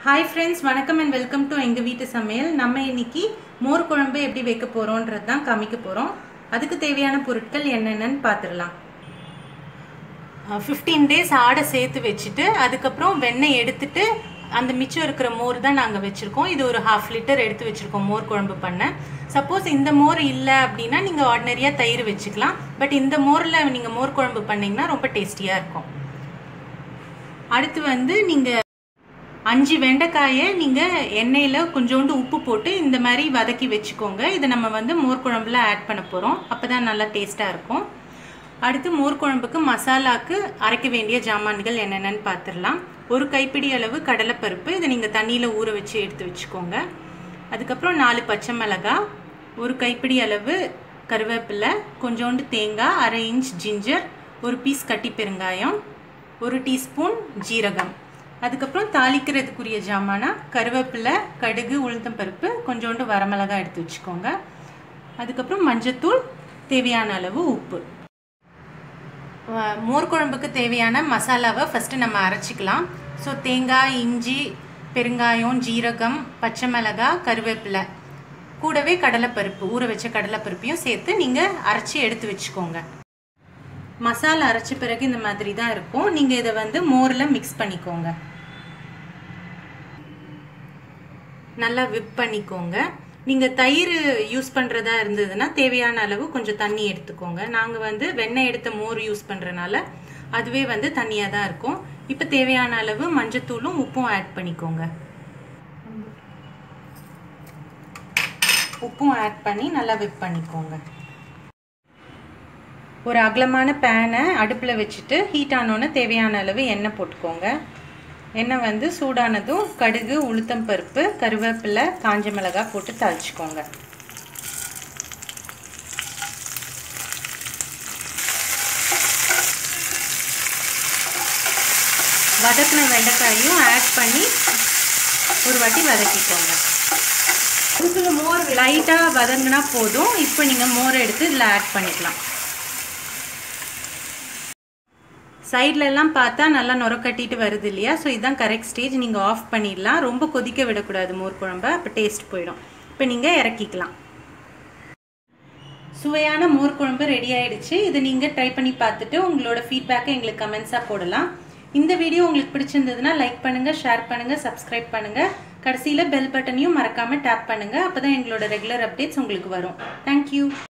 hi friends வணக்கம் and welcome to எங்கள் வீட்டு சமையல் நம்ம இன்னைக்கு மோர் குழம்பு எப்படி வைக்க போகிறோன்றது தான் காமிக்க போகிறோம் அதுக்கு தேவையான பொருட்கள் என்னென்னன்னு பார்த்துடலாம் ஃபிஃப்டீன் டேஸ் ஆடை சேர்த்து வச்சுட்டு அதுக்கப்புறம் வெண்ணெய் எடுத்துட்டு அந்த மிச்சம் இருக்கிற மோர் தான் நாங்கள் வச்சுருக்கோம் இது ஒரு ஹாஃப் லிட்டர் எடுத்து வச்சுருக்கோம் மோர் குழம்பு பண்ண சப்போஸ் இந்த மோர் இல்லை அப்படின்னா நீங்கள் ஆர்டினரியாக தயிர் வச்சுக்கலாம் பட் இந்த மோரில் நீங்கள் மோர் குழம்பு பண்ணிங்கன்னா ரொம்ப டேஸ்டியாக இருக்கும் அடுத்து வந்து நீங்கள் அஞ்சு வெண்டைக்காயை நீங்கள் எண்ணெயில் கொஞ்சோண்டு உப்பு போட்டு இந்த மாதிரி வதக்கி வச்சுக்கோங்க இதை நம்ம வந்து மோர் குழம்புல ஆட் பண்ண போகிறோம் அப்போ தான் நல்லா டேஸ்ட்டாக இருக்கும் அடுத்து மோர் குழம்புக்கு மசாலாக்கு அரைக்க வேண்டிய ஜாமான்கள் என்னென்னு பார்த்துடலாம் ஒரு கைப்பிடி அளவு கடலைப்பருப்பு இதை நீங்கள் தண்ணியில் ஊற வச்சு எடுத்து வச்சுக்கோங்க அதுக்கப்புறம் நாலு பச்சை மிளகாய் ஒரு கைப்பிடி அளவு கருவேப்பிலை கொஞ்சோண்டு தேங்காய் அரை இன்ச் ஜிஞ்சர் ஒரு பீஸ் கட்டி பெருங்காயம் ஒரு டீஸ்பூன் ஜீரகம் அதுக்கப்புறம் தாளிக்கிறதுக்குரிய ஜாமானா கருவேப்பிலை கடுகு உளுத்தம்பருப்பு கொஞ்சோண்டு வரமிளகாய் எடுத்து வச்சுக்கோங்க அதுக்கப்புறம் மஞ்சத்தூள் தேவையான அளவு உப்பு மோர் குழம்புக்கு தேவையான மசாலாவை ஃபஸ்ட்டு நம்ம அரைச்சிக்கலாம் ஸோ தேங்காய் இஞ்சி பெருங்காயம் ஜீரகம் பச்சை மிளகாய் கருவேப்பிலை கூடவே கடலைப்பருப்பு ஊற வச்ச கடலைப்பருப்பையும் சேர்த்து நீங்கள் அரைச்சி எடுத்து வச்சுக்கோங்க மசாலா அரைச்ச பிறகு இந்த மாதிரி தான் இருக்கும் நீங்கள் இதை வந்து மோரில் மிக்ஸ் பண்ணிக்கோங்க நல்லா விப் பண்ணிக்கோங்க நீங்கள் தயிர் யூஸ் பண்ணுறதா இருந்ததுன்னா தேவையான அளவு கொஞ்சம் தண்ணி எடுத்துக்கோங்க நாங்கள் வந்து வெண்ணெய் எடுத்த மோர் யூஸ் பண்ணுறனால அதுவே வந்து தண்ணியாக தான் இருக்கும் இப்போ தேவையான அளவு மஞ்சத்தூளும் உப்பும் ஆட் பண்ணிக்கோங்க உப்பும் ஆட் பண்ணி நல்லா விப் பண்ணிக்கோங்க ஒரு அகலமான பேனை அடுப்பில் வச்சுட்டு ஹீட் ஆனோன்னு தேவையான அளவு எண்ணெய் போட்டுக்கோங்க எண்ணெய் வந்து சூடானதும் கடுகு உளுத்தம் பருப்பு கருவேப்பிலை காஞ்ச மிளகாய் போட்டு தாளிச்சுக்கோங்க வதக்கின வெண்டைக்காயும் ஆட் பண்ணி ஒரு வாட்டி வதக்கிக்கோங்க மோர் லைட்டாக வதங்கினா போதும் இப்போ நீங்கள் மோரை எடுத்து இதில் ஆட் பண்ணிக்கலாம் சைட்ல எல்லாம் பார்த்தா நல்லா நுர கட்டிட்டு வருது இல்லையா ஸோ இதுதான் கரெக்ட் ஸ்டேஜ் நீங்கள் ஆஃப் பண்ணிடலாம் ரொம்ப கொதிக்க விடக்கூடாது மோர் குழம்ப அப்போ டேஸ்ட் போயிடும் இப்போ நீங்கள் இறக்கிக்கலாம் சுவையான மோர் குழம்பு ரெடி ஆயிடுச்சு இது நீங்கள் ட்ரை பண்ணி பார்த்துட்டு உங்களோட ஃபீட்பேக்கை எங்களுக்கு கமெண்ட்ஸாக போடலாம் இந்த வீடியோ உங்களுக்கு பிடிச்சிருந்ததுன்னா லைக் பண்ணுங்கள் ஷேர் பண்ணுங்கள் சப்ஸ்கிரைப் பண்ணுங்கள் கடைசியில் பெல் பட்டனையும் மறக்காமல் டேப் பண்ணுங்கள் அப்போ தான் எங்களோட ரெகுலர் அப்டேட்ஸ் உங்களுக்கு வரும் தேங்க்யூ